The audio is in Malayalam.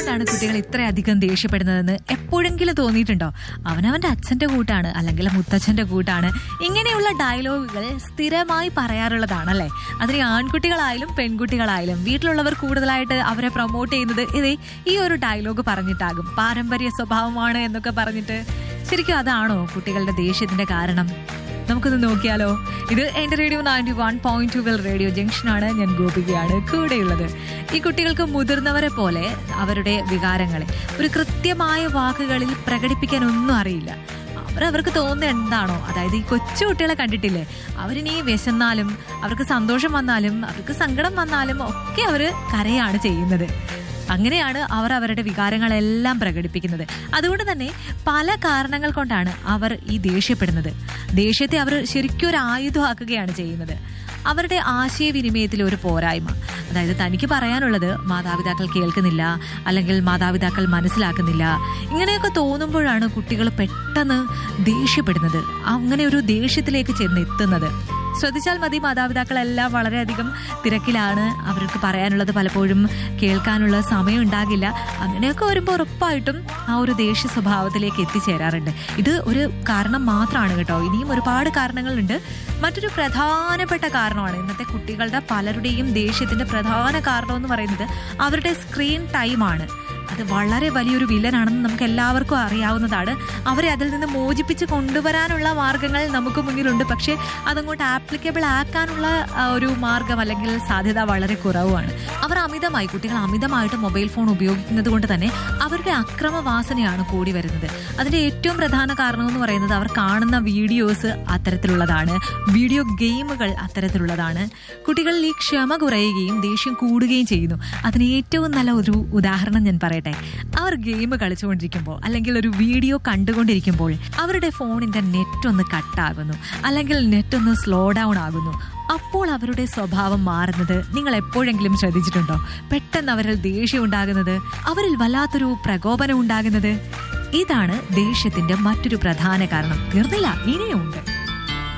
എന്തുകൊണ്ടാണ് കുട്ടികൾ ഇത്രയധികം ദേഷ്യപ്പെടുന്നതെന്ന് എപ്പോഴെങ്കിലും തോന്നിയിട്ടുണ്ടോ അവനവന്റെ അച്ഛന്റെ കൂട്ടാണ് അല്ലെങ്കിൽ മുത്തച്ഛന്റെ കൂട്ടാണ് ഇങ്ങനെയുള്ള ഡയലോഗുകൾ സ്ഥിരമായി പറയാറുള്ളതാണല്ലേ അതിന് ആൺകുട്ടികളായാലും പെൺകുട്ടികളായാലും വീട്ടിലുള്ളവർ കൂടുതലായിട്ട് അവരെ പ്രൊമോട്ട് ചെയ്യുന്നത് ഇതേ ഈ ഒരു ഡയലോഗ് പറഞ്ഞിട്ടാകും പാരമ്പര്യ സ്വഭാവമാണ് എന്നൊക്കെ പറഞ്ഞിട്ട് ശരിക്കും അതാണോ കുട്ടികളുടെ ദേഷ്യത്തിന്റെ കാരണം നമുക്കൊന്ന് നോക്കിയാലോ ഇത് എന്റെ radio ninety one point two radio ജംഗ്ഷനാണ് ഞാൻ ഗോപികയാണ് കൂടെയുള്ളത് ഈ കുട്ടികൾക്ക് മുതിർന്നവരെ പോലെ അവരുടെ വികാരങ്ങളെ ഒരു കൃത്യമായ വാക്കുകളിൽ പ്രകടിപ്പിക്കാൻ ഒന്നും അറിയില്ല അവരവർക്ക് തോന്നുന്നത് എന്താണോ അതായത് ഈ കൊച്ചു കുട്ടികളെ കണ്ടിട്ടില്ലേ അവരിനി വിശന്നാലും അവർക്ക് സന്തോഷം വന്നാലും അവർക്ക് സങ്കടം വന്നാലും ഒക്കെ അവർ കരയാണ് ചെയ്യുന്നത് അങ്ങനെയാണ് അവർ അവരുടെ വികാരങ്ങളെല്ലാം പ്രകടിപ്പിക്കുന്നത് അതുകൊണ്ട് തന്നെ പല കാരണങ്ങൾ കൊണ്ടാണ് അവർ ഈ ദേഷ്യപ്പെടുന്നത് ദേഷ്യത്തെ അവർ ശരിക്കും ഒരു ആയുധമാക്കുകയാണ് ചെയ്യുന്നത് അവരുടെ ആശയവിനിമയത്തിൽ ഒരു പോരായ്മ അതായത് തനിക്ക് പറയാനുള്ളത് മാതാപിതാക്കൾ കേൾക്കുന്നില്ല അല്ലെങ്കിൽ മാതാപിതാക്കൾ മനസ്സിലാക്കുന്നില്ല ഇങ്ങനെയൊക്കെ തോന്നുമ്പോഴാണ് കുട്ടികൾ പെട്ടെന്ന് ദേഷ്യപ്പെടുന്നത് അങ്ങനെ ഒരു ദേഷ്യത്തിലേക്ക് ചെന്ന് എത്തുന്നത് ശ്രദ്ധിച്ചാൽ മതി മാതാപിതാക്കളെല്ലാം വളരെയധികം തിരക്കിലാണ് അവർക്ക് പറയാനുള്ളത് പലപ്പോഴും കേൾക്കാനുള്ള സമയം ഉണ്ടാകില്ല അങ്ങനെയൊക്കെ വരുമ്പോൾ ഉറപ്പായിട്ടും ആ ഒരു ദേഷ്യ സ്വഭാവത്തിലേക്ക് എത്തിച്ചേരാറുണ്ട് ഇത് ഒരു കാരണം മാത്രമാണ് കേട്ടോ ഇനിയും ഒരുപാട് കാരണങ്ങളുണ്ട് മറ്റൊരു പ്രധാനപ്പെട്ട കാരണമാണ് ഇന്നത്തെ കുട്ടികളുടെ പലരുടെയും ദേഷ്യത്തിന്റെ പ്രധാന കാരണം എന്ന് പറയുന്നത് അവരുടെ സ്ക്രീൻ ടൈമാണ് അത് വളരെ വലിയൊരു വില്ലനാണെന്ന് നമുക്ക് എല്ലാവർക്കും അറിയാവുന്നതാണ് അവരെ അതിൽ നിന്ന് മോചിപ്പിച്ച് കൊണ്ടുവരാനുള്ള മാർഗങ്ങൾ നമുക്ക് മുന്നിലുണ്ട് പക്ഷേ അതങ്ങോട്ട് ആപ്ലിക്കബിൾ ആക്കാനുള്ള ആ, ഒരു മാർഗം അല്ലെങ്കിൽ സാധ്യത വളരെ കുറവാണ് അവർ അമിതമായി കുട്ടികൾ അമിതമായിട്ട് മൊബൈൽ ഫോൺ ഉപയോഗിക്കുന്നത് കൊണ്ട് തന്നെ അവരുടെ അക്രമവാസനയാണ് കൂടി വരുന്നത് അതിന്റെ ഏറ്റവും പ്രധാന കാരണം എന്ന് പറയുന്നത് അവർ കാണുന്ന വീഡിയോസ് അത്തരത്തിലുള്ളതാണ് വീഡിയോ ഗെയിമുകൾ അത്തരത്തിലുള്ളതാണ് കുട്ടികളിൽ ഈ ക്ഷമ കുറയുകയും ദേഷ്യം കൂടുകയും ചെയ്യുന്നു അതിന് ഏറ്റവും നല്ല ഒരു ഉദാഹരണം ഞാൻ പറയട്ടെ അവർ ഗെയിം കളിച്ചുകൊണ്ടിരിക്കുമ്പോൾ അല്ലെങ്കിൽ ഒരു വീഡിയോ കണ്ടുകൊണ്ടിരിക്കുമ്പോൾ അവരുടെ ഫോണിന്റെ നെറ്റ് ഒന്ന് കട്ടാകുന്നു അല്ലെങ്കിൽ നെറ്റ് ഒന്ന് സ്ലോ ഡൗൺ ആകുന്നു അപ്പോൾ അവരുടെ സ്വഭാവം മാറുന്നത് നിങ്ങൾ എപ്പോഴെങ്കിലും ശ്രദ്ധിച്ചിട്ടുണ്ടോ പെട്ടെന്ന് അവരിൽ ദേഷ്യം ഉണ്ടാകുന്നത് അവരിൽ വല്ലാത്തൊരു പ്രകോപനം ഉണ്ടാകുന്നത് ഇതാണ് ദേഷ്യത്തിന്റെ മറ്റൊരു പ്രധാന കാരണം തീർന്നില്ല ഇനിയുമുണ്ട്